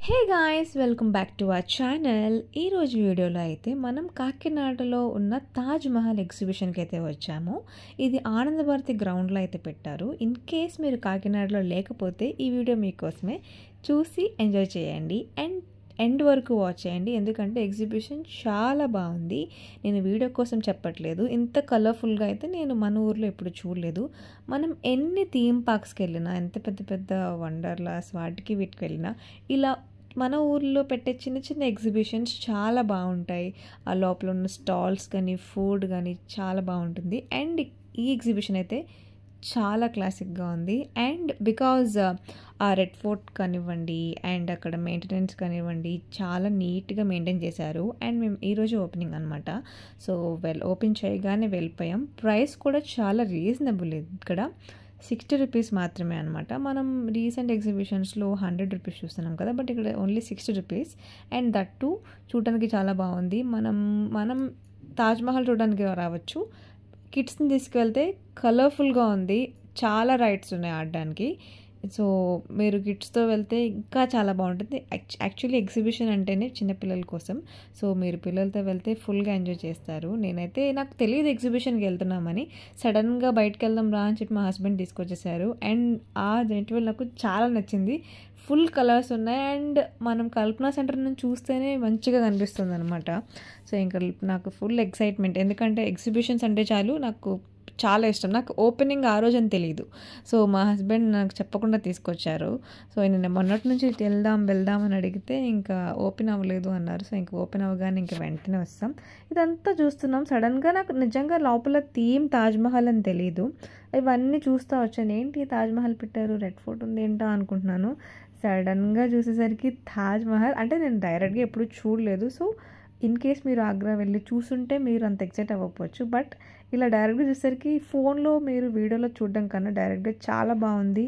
hey guys welcome back to our channel ఈరోజు వీడియోలో అయితే మనం కాకినాడలో ఉన్న తాజ్ మహల్ ఎగ్జిబిషన్కి అయితే వచ్చాము ఇది ఆనందభారతి గ్రౌండ్లో అయితే పెట్టారు ఇన్ కేస్ మీరు కాకినాడలో లేకపోతే ఈ వీడియో మీకోసమే చూసి ఎంజాయ్ చేయండి అండ్ ఎండ్ వరకు వాచ్ చేయండి ఎందుకంటే ఎగ్జిబిషన్ చాలా బాగుంది నేను వీడియో కోసం చెప్పట్లేదు ఇంత కలర్ఫుల్గా అయితే నేను మన ఊర్లో ఎప్పుడు చూడలేదు మనం ఎన్ని థీమ్ పార్క్స్కి వెళ్ళినా ఎంత పెద్ద పెద్ద వండర్లాస్ వాటికి వీటికి వెళ్ళినా ఇలా మన ఊర్లో పెట్టే చిన్న చిన్న ఎగ్జిబిషన్స్ చాలా బాగుంటాయి ఆ లోపల ఉన్న స్టాల్స్ కానీ ఫుడ్ కానీ చాలా బాగుంటుంది అండ్ ఈ ఎగ్జిబిషన్ అయితే చాలా క్లాసిక్గా ఉంది అండ్ బికాజ్ ఆ రెడ్ ఫోర్ట్ కానివ్వండి అండ్ అక్కడ మెయింటెనెన్స్ కానివ్వండి చాలా నీట్గా మెయింటైన్ చేశారు అండ్ మేము ఈరోజు ఓపెనింగ్ అనమాట సో వెల్ ఓపెన్ చేయగానే వెళ్ళిపోయాం ప్రైస్ కూడా చాలా రీజనబుల్ ఇక్కడ సిక్స్టీ రూపీస్ మాత్రమే అనమాట మనం రీసెంట్ ఎగ్జిబిషన్స్లో హండ్రెడ్ రూపీస్ చూస్తున్నాం కదా బట్ ఇక్కడ only sixty rupees and that too చూడడానికి చాలా బాగుంది మనం మనం తాజ్మహల్ చూడడానికి రావచ్చు కిడ్స్ని తీసుకెళ్తే కలర్ఫుల్గా ఉంది చాలా రైడ్స్ ఉన్నాయి ఆడడానికి సో మీరు కిడ్స్తో వెళ్తే ఇంకా చాలా బాగుంటుంది యాక్చువల్లీ ఎగ్జిబిషన్ అంటేనే చిన్నపిల్లల కోసం సో మీరు పిల్లలతో వెళ్తే ఫుల్గా ఎంజాయ్ చేస్తారు నేనైతే నాకు తెలియదు ఎగ్జిబిషన్కి వెళ్తున్నామని సడన్గా బయటకు వెళ్దాం రా అని చెప్పి మా హస్బెండ్ తీసుకొచ్చేసారు అండ్ ఆ జెంటివల్ నాకు చాలా నచ్చింది ఫుల్ కలర్స్ ఉన్నాయి అండ్ మనం కల్పనా సెంటర్ నుంచి చూస్తేనే మంచిగా కనిపిస్తుంది అనమాట సో ఇంకా నాకు ఫుల్ ఎక్సైట్మెంట్ ఎందుకంటే ఎగ్జిబిషన్స్ అంటే చాలు నాకు చాలా ఇష్టం నాకు ఓపెనింగ్ ఆ రోజు అని తెలియదు సో మా హస్బెండ్ నాకు చెప్పకుండా తీసుకొచ్చారు సో నేను మొన్నటి నుంచి వెళ్దాం వెళ్దాం అని అడిగితే ఇంకా ఓపెన్ అవ్వలేదు అన్నారు సో ఇంకా ఓపెన్ అవ్వగానే ఇంకా వెంటనే వస్తాం ఇదంతా చూస్తున్నాం సడన్గా నాకు నిజంగా లోపల థీమ్ తాజ్మహల్ అని తెలియదు ఇవన్నీ చూస్తూ వచ్చాను ఏంటి తాజ్మహల్ పెట్టారు రెడ్ ఫోర్ట్ ఉంది ఏంటో అనుకుంటున్నాను సడన్గా చూసేసరికి తాజ్మహల్ అంటే నేను డైరెక్ట్గా ఎప్పుడు చూడలేదు సో ఇన్ కేస్ మీరు ఆగ్రా వెళ్ళి చూసుంటే మీరు అంత ఎక్సైట్ అవ్వకపోవచ్చు బట్ ఇలా డైరెక్ట్గా చూసేసరికి ఫోన్లో మీరు వీడియోలో చూడడం కన్నా డైరెక్ట్గా చాలా బాగుంది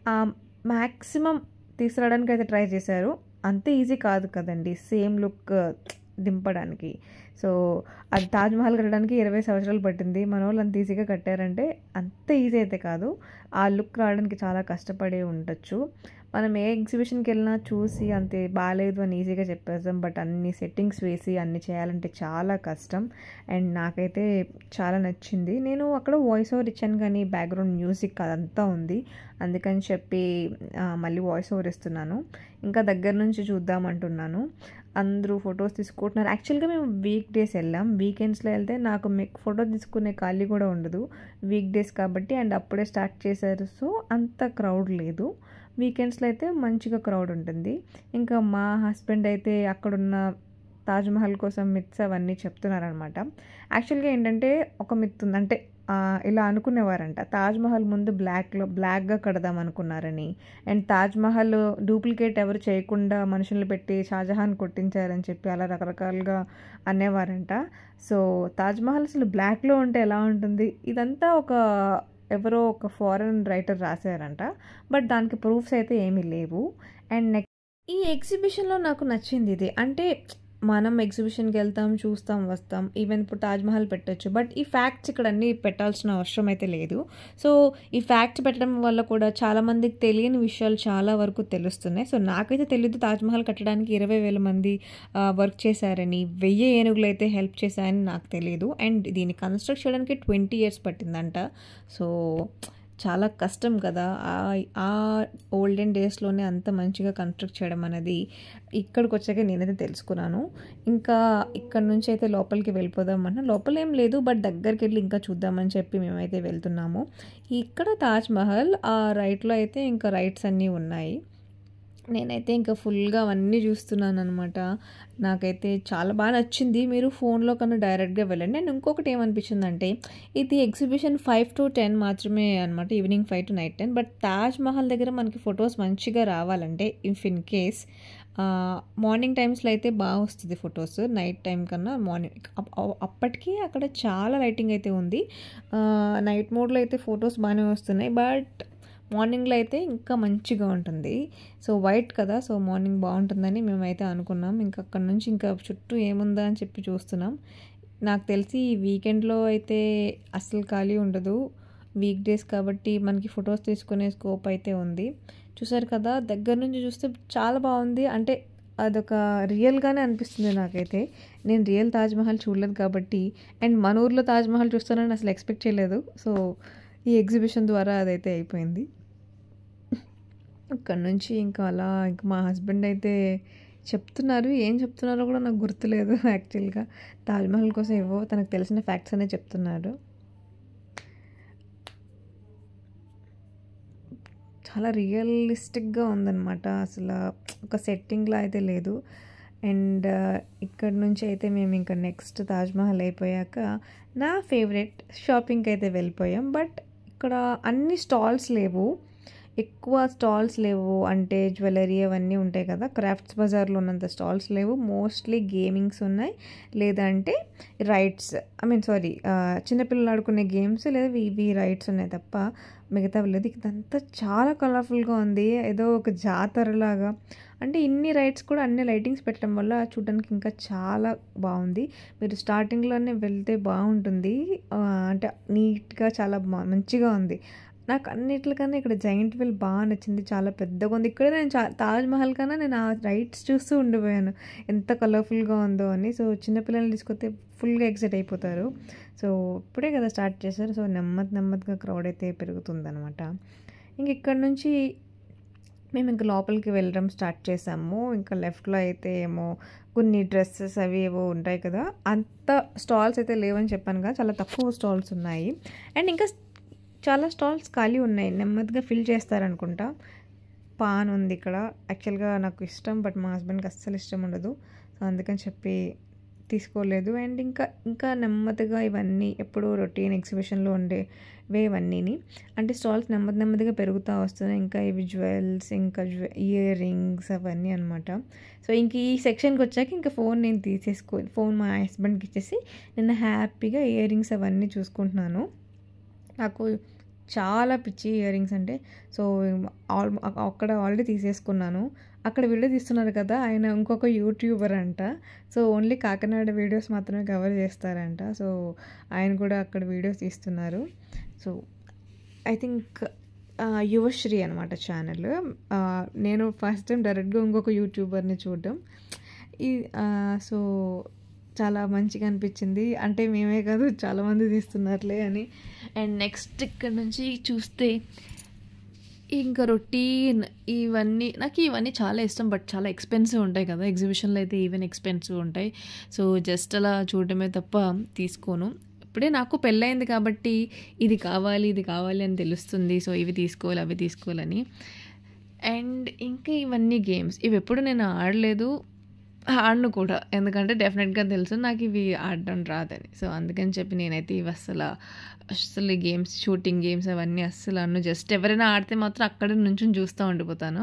మ్యాక్సిమం తీసుకురావడానికి అయితే ట్రై చేశారు అంత ఈజీ కాదు కదండి సేమ్ లుక్ దింపడానికి సో అది తాజ్మహల్ కట్టడానికి ఇరవై సంవత్సరాలు పట్టింది మన వాళ్ళు అంత ఈజీగా కట్టారంటే అంత ఈజీ అయితే కాదు ఆ లుక్ రావడానికి చాలా కష్టపడి ఉండొచ్చు మనం ఏ ఎగ్జిబిషన్కి వెళ్ళినా చూసి అంతే బాగాలేదు అని ఈజీగా చెప్పేస్తాం బట్ అన్ని సెట్టింగ్స్ వేసి అన్ని చేయాలంటే చాలా కష్టం అండ్ నాకైతే చాలా నచ్చింది నేను అక్కడ వాయిస్ ఓవర్ ఇచ్చాను కానీ బ్యాక్గ్రౌండ్ మ్యూజిక్ అదంతా ఉంది అందుకని చెప్పి మళ్ళీ వాయిస్ ఓవర్ ఇస్తున్నాను ఇంకా దగ్గర నుంచి చూద్దామంటున్నాను అందరూ ఫొటోస్ తీసుకుంటున్నారు యాక్చువల్గా మేము వీక్ డేస్ వెళ్ళాం వీకెండ్స్లో వెళ్తే నాకు మీకు ఫోటో తీసుకునే ఖాళీ కూడా ఉండదు వీక్ డేస్ కాబట్టి అండ్ అప్పుడే స్టార్ట్ చేశారు సో అంత క్రౌడ్ లేదు వీకెండ్స్లో అయితే మంచిగా క్రౌడ్ ఉంటుంది ఇంకా మా హస్బెండ్ అయితే అక్కడున్న తాజ్మహల్ కోసం మిత్స్ అవన్నీ చెప్తున్నారనమాట యాక్చువల్గా ఏంటంటే ఒక మిత్ ఉంది అంటే ఇలా అనుకునేవారంట తాజ్మహల్ ముందు బ్లాక్లో బ్లాక్గా కడదాం అనుకున్నారని అండ్ తాజ్మహల్ డూప్లికేట్ ఎవరు చేయకుండా మనుషులు పెట్టి షాజహాన్ కొట్టించారని చెప్పి అలా రకరకాలుగా అనేవారంట సో తాజ్మహల్ అసలు బ్లాక్లో ఉంటే ఎలా ఉంటుంది ఇదంతా ఒక ఎవరో ఒక ఫారెన్ రైటర్ రాశారంట బట్ దానికి ప్రూఫ్స్ అయితే ఏమీ లేవు అండ్ నెక్స్ట్ ఈ ఎగ్జిబిషన్లో నాకు నచ్చింది ఇది అంటే మనం ఎగ్జిబిషన్కి వెళ్తాం చూస్తాం వస్తాం ఈవెన్ ఇప్పుడు తాజ్మహల్ పెట్టచ్చు బట్ ఈ ఫ్యాక్ట్స్ ఇక్కడ అన్నీ పెట్టాల్సిన అవసరం అయితే లేదు సో ఈ ఫ్యాక్ట్స్ పెట్టడం వల్ల కూడా చాలామందికి తెలియని విషయాలు చాలా వరకు తెలుస్తున్నాయి సో నాకైతే తెలియదు తాజ్మహల్ కట్టడానికి ఇరవై వేల మంది వర్క్ చేశారని వెయ్యి ఏనుగులు అయితే హెల్ప్ చేశారని నాకు తెలియదు అండ్ దీన్ని కన్స్ట్రక్ట్ చేయడానికి ట్వంటీ ఇయర్స్ పట్టిందంట సో చాలా కష్టం కదా ఆ ఓల్డెన్ డేస్లోనే అంత మంచిగా కన్స్ట్రక్ట్ చేయడం అనేది ఇక్కడికి వచ్చాక నేనైతే తెలుసుకున్నాను ఇంకా ఇక్కడ నుంచి అయితే లోపలికి వెళ్ళిపోదామన్నా లోపల ఏం లేదు బట్ దగ్గరికి వెళ్ళి ఇంకా చూద్దామని చెప్పి మేమైతే వెళ్తున్నాము ఇక్కడ తాజ్మహల్ ఆ రైట్లో అయితే ఇంకా రైట్స్ అన్నీ ఉన్నాయి నేనైతే ఇంకా ఫుల్గా అవన్నీ చూస్తున్నాను అనమాట నాకైతే చాలా బాగా నచ్చింది మీరు ఫోన్లో కన్నా డైరెక్ట్గా వెళ్ళండి అండ్ ఇంకొకటి ఏమనిపించిందంటే ఇది ఎగ్జిబిషన్ ఫైవ్ టు టెన్ మాత్రమే అనమాట evening five to night ten but Taj Mahal దగ్గర మనకి ఫొటోస్ మంచిగా రావాలంటే ఇఫ్ ఇన్ కేస్ మార్నింగ్ టైమ్స్లో అయితే బాగా వస్తుంది ఫొటోస్ నైట్ టైం కన్నా మార్నింగ్ అప్పటికి అక్కడ చాలా లైటింగ్ అయితే ఉంది నైట్ మోడ్లో అయితే ఫొటోస్ బాగానే వస్తున్నాయి బట్ మార్నింగ్లో అయితే ఇంకా మంచిగా ఉంటుంది సో వైట్ కదా సో మార్నింగ్ బాగుంటుందని మేమైతే అనుకున్నాం ఇంకా అక్కడ నుంచి ఇంకా చుట్టూ ఏముందా అని చెప్పి చూస్తున్నాం నాకు తెలిసి వీకెండ్లో అయితే అస్సలు ఖాళీ ఉండదు వీక్ డేస్ కాబట్టి మనకి ఫొటోస్ తీసుకునే స్కోప్ అయితే ఉంది చూసారు కదా దగ్గర నుంచి చూస్తే చాలా బాగుంది అంటే అదొక రియల్గానే అనిపిస్తుంది నాకైతే నేను రియల్ తాజ్మహల్ చూడలేదు కాబట్టి అండ్ మన ఊర్లో తాజ్మహల్ చూస్తానని అసలు ఎక్స్పెక్ట్ చేయలేదు సో ఈ ఎగ్జిబిషన్ ద్వారా అదైతే అయిపోయింది అక్కడ నుంచి ఇంకా అలా ఇంకా మా హస్బెండ్ అయితే చెప్తున్నారు ఏం చెప్తున్నారో కూడా నాకు గుర్తులేదు యాక్చువల్గా తాజ్మహల్ కోసం ఏవో తనకు తెలిసిన ఫ్యాక్ట్స్ అనే చెప్తున్నారు చాలా రియలిస్టిక్గా ఉందన్నమాట అసలు ఒక సెట్టింగ్లా అయితే లేదు అండ్ ఇక్కడ నుంచి అయితే మేము ఇంకా నెక్స్ట్ తాజ్మహల్ అయిపోయాక నా ఫేవరెట్ షాపింగ్కి అయితే వెళ్ళిపోయాం బట్ ఇక్కడ అన్ని స్టాల్స్ లేవు ఎక్కువ స్టాల్స్ లేవు అంటే జ్యువెలరీ అవన్నీ ఉంటాయి కదా క్రాఫ్ట్స్ బజార్లో ఉన్నంత స్టాల్స్ లేవు మోస్ట్లీ గేమింగ్స్ ఉన్నాయి లేదంటే రైడ్స్ ఐ మీన్ సారీ చిన్నపిల్లలు ఆడుకునే గేమ్స్ లేదా ఇవి రైడ్స్ ఉన్నాయి తప్ప మిగతా లేదు ఇదంతా చాలా కలర్ఫుల్గా ఉంది ఏదో ఒక జాతరలాగా అంటే ఇన్ని రైడ్స్ కూడా అన్ని లైటింగ్స్ పెట్టడం వల్ల చూడడానికి ఇంకా చాలా బాగుంది మీరు స్టార్టింగ్లోనే వెళ్తే బాగుంటుంది అంటే నీట్గా చాలా మంచిగా ఉంది నాకు అన్నిటికన్నా ఇక్కడ జైంట్ వీల్ బాగా నచ్చింది చాలా పెద్దగా ఉంది ఇక్కడే నేను చా తాజ్మహల్ కన్నా నేను ఆ రైడ్స్ చూస్తూ ఉండిపోయాను ఎంత కలర్ఫుల్గా ఉందో అని సో చిన్నపిల్లల్ని తీసుకొస్తే ఫుల్గా ఎక్సైట్ అయిపోతారు సో ఇప్పుడే కదా స్టార్ట్ చేశారు సో నెమ్మది నెమ్మదిగా క్రౌడ్ అయితే పెరుగుతుందనమాట ఇంక ఇక్కడ నుంచి మేము ఇంకా లోపలికి వెళ్ళడం స్టార్ట్ చేసాము ఇంకా లెఫ్ట్లో అయితే ఏమో కొన్ని డ్రెస్సెస్ అవి ఏవో ఉంటాయి కదా అంత స్టాల్స్ అయితే లేవని చెప్పాను కదా చాలా తక్కువ స్టాల్స్ ఉన్నాయి అండ్ ఇంకా చాలా స్టాల్స్ ఖాళీ ఉన్నాయి నెమ్మదిగా ఫిల్ చేస్తారనుకుంటా పాన్ ఉంది ఇక్కడ యాక్చువల్గా నాకు ఇష్టం బట్ మా హస్బెండ్కి అస్సలు ఇష్టం ఉండదు సో అందుకని చెప్పి తీసుకోలేదు అండ్ ఇంకా ఇంకా నెమ్మదిగా ఇవన్నీ ఎప్పుడూ రొటీన్ ఎగ్జిబిషన్లో ఉండేవే ఇవన్నీని అంటే స్టాల్స్ నెమ్మది నెమ్మదిగా పెరుగుతూ వస్తున్నాయి ఇంకా ఇవి జ్యువెల్స్ ఇంకా జ్యు ఇయర్ రింగ్స్ అవన్నీ అనమాట సో ఇంక ఈ సెక్షన్కి వచ్చాక ఇంకా ఫోన్ నేను తీసేసుకో ఫోన్ మా హస్బెండ్కి ఇచ్చేసి నేను హ్యాపీగా ఇయర్ రింగ్స్ అవన్నీ చూసుకుంటున్నాను నాకు చాలా పిచ్చి ఇయర్ రింగ్స్ అంటే సో ఆల్ అక్కడ ఆల్రెడీ తీసేసుకున్నాను అక్కడ వీడియో తీస్తున్నారు కదా ఆయన ఇంకొక యూట్యూబర్ అంట సో ఓన్లీ కాకినాడ వీడియోస్ మాత్రమే కవర్ చేస్తారంట సో ఆయన కూడా అక్కడ వీడియోస్ తీస్తున్నారు సో ఐ థింక్ యువశ్రీ అనమాట ఛానల్ నేను ఫస్ట్ టైం డైరెక్ట్గా ఇంకొక యూట్యూబర్ని చూడడం ఈ సో చాలా మంచిగా అనిపించింది అంటే మేమే కాదు చాలామంది తీస్తున్నారులే అని అండ్ నెక్స్ట్ ఇక్కడ నుంచి చూస్తే ఇంకా రొటీన్ ఇవన్నీ నాకు ఇవన్నీ చాలా ఇష్టం బట్ చాలా ఎక్స్పెన్సివ్ ఉంటాయి కదా ఎగ్జిబిషన్లో అయితే ఈవెన్ ఎక్స్పెన్సివ్ ఉంటాయి సో జస్ట్ అలా చూడటమే తప్ప తీసుకోను ఇప్పుడే నాకు పెళ్ళయింది కాబట్టి ఇది కావాలి ఇది కావాలి అని తెలుస్తుంది సో ఇవి తీసుకోవాలి అవి తీసుకోవాలని అండ్ ఇంకా ఇవన్నీ గేమ్స్ ఇవి ఎప్పుడు నేను ఆడలేదు ఆడను కూడా ఎందుకంటే డెఫినెట్గా తెలుసు నాకు ఇవి ఆడడం రాదని సో అందుకని చెప్పి నేనైతే ఇవి అస్సలు అస్సలు గేమ్స్ షూటింగ్ గేమ్స్ అవన్నీ అస్సలు అన్ను జస్ట్ ఎవరైనా ఆడితే మాత్రం అక్కడ నుంచి చూస్తూ ఉండిపోతాను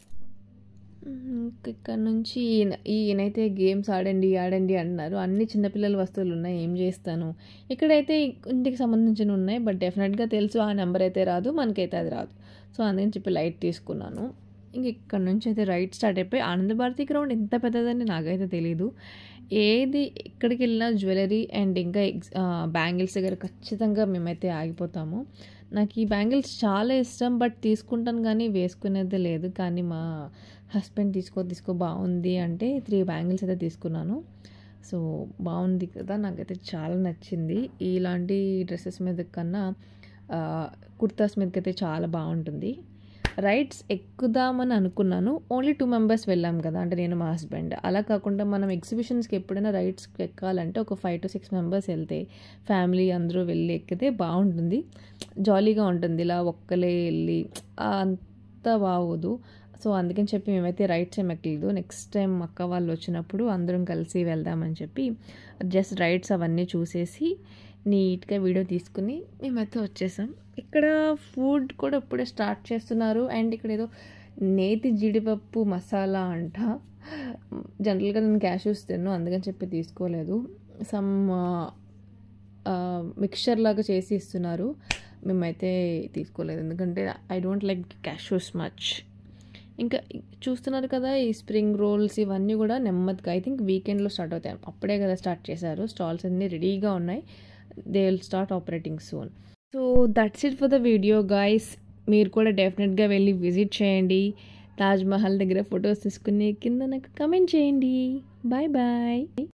ఇక్కడ నుంచి ఈయన ఈయనైతే గేమ్స్ ఆడండి ఆడండి అంటున్నారు అన్ని చిన్నపిల్లల వస్తువులు ఉన్నాయి ఏం చేస్తాను ఇక్కడైతే ఇంటికి సంబంధించిన ఉన్నాయి బట్ డెఫినెట్గా తెలుసు ఆ నెంబర్ అయితే రాదు మనకైతే అది రాదు సో అందుకని చెప్పి లైట్ తీసుకున్నాను ఇంక ఇక్కడ నుంచి అయితే రైట్ స్టార్ట్ అయిపోయి ఆనంద భారతి గ్రౌండ్ ఎంత పెద్దదని నాకైతే తెలీదు ఏది ఎక్కడికి వెళ్ళినా జ్యువెలరీ అండ్ ఇంకా ఎగ్స్ బ్యాంగిల్స్ దగ్గర ఖచ్చితంగా మేమైతే ఆగిపోతాము నాకు ఈ బ్యాంగిల్స్ చాలా ఇష్టం బట్ తీసుకుంటాను కానీ వేసుకునేది లేదు కానీ మా హస్బెండ్ తీసుకో తీసుకో బాగుంది అంటే త్రీ బ్యాంగిల్స్ అయితే తీసుకున్నాను సో బాగుంది కదా నాకైతే చాలా నచ్చింది ఇలాంటి డ్రెస్సెస్ మీద కన్నా కుర్తాస్ మీదకైతే చాలా బాగుంటుంది రైడ్స్ ఎక్కుదామని అనుకున్నాను ఓన్లీ టూ మెంబర్స్ వెళ్ళాం కదా అంటే నేను మా హస్బెండ్ అలా కాకుండా మనం ఎగ్జిబిషన్స్కి ఎప్పుడైనా రైడ్స్కి ఎక్కాలంటే ఒక ఫైవ్ టు సిక్స్ మెంబర్స్ వెళ్తే ఫ్యామిలీ అందరూ వెళ్ళి ఎక్కితే బాగుంటుంది జాలీగా ఉంటుంది ఇలా ఒక్కలే వెళ్ళి అంత బాగోదు సో అందుకని చెప్పి మేమైతే రైడ్స్ ఏం ఎక్కలేదు నెక్స్ట్ టైం అక్క వాళ్ళు వచ్చినప్పుడు అందరం కలిసి వెళ్దామని చెప్పి జస్ట్ రైడ్స్ అవన్నీ చూసేసి నీట్గా వీడియో తీసుకుని మేమైతే వచ్చేసాం ఇక్కడ ఫుడ్ కూడా ఇప్పుడే స్టార్ట్ చేస్తున్నారు అండ్ ఇక్కడ ఏదో నేతి జీడిపప్పు మసాలా అంట జనరల్గా నేను క్యాషూస్ తిన్ను అందుకని చెప్పి తీసుకోలేదు సమ్ మిక్చర్ లాగా చేసి ఇస్తున్నారు మేమైతే తీసుకోలేదు ఎందుకంటే I don't like cashews much ఇంకా చూస్తున్నారు కదా ఈ స్ప్రింగ్ రోల్స్ ఇవన్నీ కూడా నెమ్మదిగా ఐ థింక్ వీకెండ్లో స్టార్ట్ అవుతాయి అప్పుడే కదా స్టార్ట్ చేశారు స్టాల్స్ అన్నీ రెడీగా ఉన్నాయి they will start operating soon so that's it for the video guys మీరు కూడా డెఫినెట్గా వెళ్ళి విజిట్ చేయండి తాజ్ మహల్ దగ్గర ఫొటోస్ తీసుకుని కింద నాకు కమెంట్ చేయండి బాయ్ బాయ్